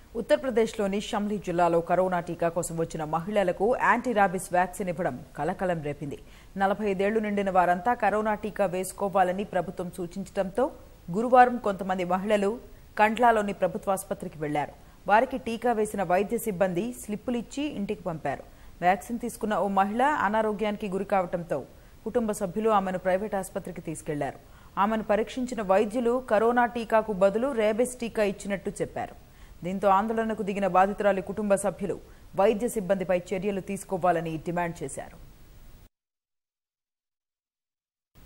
ఉత్తరప్రదేశ్లోని షమ్లీ జిల్లాలో కరోనా టీకా కోసం వచ్చిన మహిళలకు యాంటీ రాబిస్ వ్యాక్సిన్ ఇవ్వడం కలకలం రేపింది నలభై ఐదేళ్లు నిండిన వారంతా కరోనా టీకా వేసుకోవాలని ప్రభుత్వం సూచించడంతో గురువారం కొంతమంది మహిళలు కండ్లాలోని ప్రభుత్వాసుపత్రికి వెళ్లారు వారికి టీకా వేసిన వైద్య సిబ్బంది స్లిప్పులిచ్చి ఇంటికి పంపారు వ్యాక్సిన్ తీసుకున్న ఓ మహిళ అనారోగ్యానికి గురి కావడంతో కుటుంబ సభ్యులు ఆమెను ప్రైవేట్ ఆసుపత్రికి తీసుకెళ్లారు ఆమెను పరీక్షించిన వైద్యులు కరోనా టీకాకు బదులు రేబిస్ టీకా ఇచ్చినట్టు చెప్పారు దీంతో ఆందోళనకు దిగిన బాధితురాలి కుటుంబ సభ్యులు వైద్య సిబ్బందిపై చర్యలు తీసుకోవాలని డిమాండ్ చేశారు